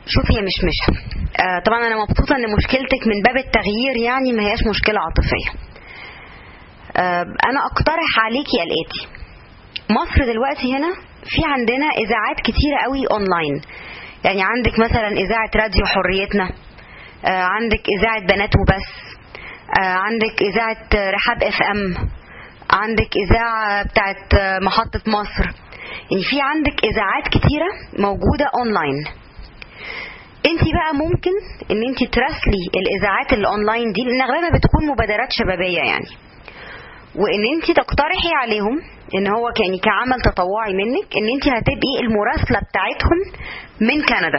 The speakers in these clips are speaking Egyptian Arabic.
شوفي هي مش مش آه طبعا انا مبسوطه ان مشكلتك من باب التغيير يعني ما هياش مشكله عاطفيه آه انا اقترح عليكي الاتي مصر دلوقتي هنا في عندنا اذاعات كتيره قوي اونلاين يعني عندك مثلا اذاعه راديو حريتنا آه عندك اذاعه بنات وبس آه عندك اذاعه رحاب اف ام عندك اذاعه بتاعت محطه مصر يعني في عندك اذاعات كتيره موجوده اونلاين انت بقى ممكن ان انت تراسلي الاذاعات اللي اونلاين دي لان اغلبها بتكون مبادرات شبابيه يعني وان انت تقترحي عليهم ان هو يعني كعمل تطوعي منك ان انت هتبقي المراسله بتاعتهم من كندا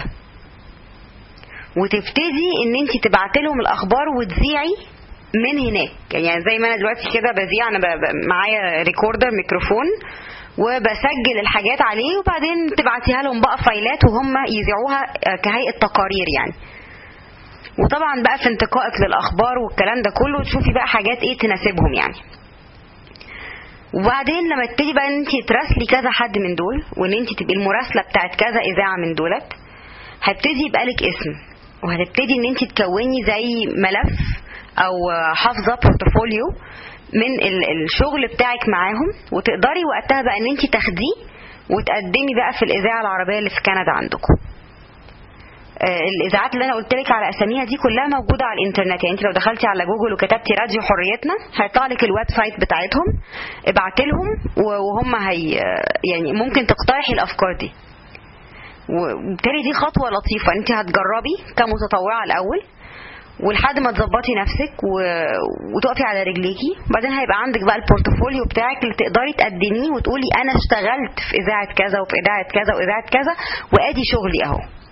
وتبتدي ان انت تبعتي لهم الاخبار وتذيعي من هناك يعني زي ما انا دلوقتي كده بذيع انا معايا ريكوردر ميكروفون وبسجل الحاجات عليه وبعدين تبعتيها لهم بقى فايلات وهم يذيعوها كهيئه تقارير يعني وطبعا بقى في انتقائك للاخبار والكلام ده كله تشوفي بقى حاجات ايه تناسبهم يعني وبعدين لما تبتدي بقى ان انت تراسلي كذا حد من دول وان انت تبقي المراسله بتاعت كذا اذاعه من دولت هيبتدي يبقى لك اسم وهتبتدي ان انت تكوني زي ملف او حافظه بورتفوليو من الشغل بتاعك معاهم وتقدري وقتها بقى ان انت تاخديه وتقدمي بقى في الاذاعه العربيه اللي في كندا عندكم الاذاعات اللي انا قلت لك على اساميها دي كلها موجوده على الانترنت يعني انت لو دخلتي على جوجل وكتبتي راديو حريتنا هيطلع لك الويب سايت بتاعتهم ابعتي لهم وهم هي يعني ممكن تقترحي الافكار دي وبالتالي دي خطوه لطيفه انت هتجربي كمتطوعه الاول ولحد ما تظبطي نفسك و... وتقفي على رجليكي بعدين هيبقى عندك بقى البورتفوليو بتاعك اللي تقدري تقدميه وتقولي انا اشتغلت في اذاعه كذا وفي اذاعه كذا واذاعه كذا وادي شغلي اهو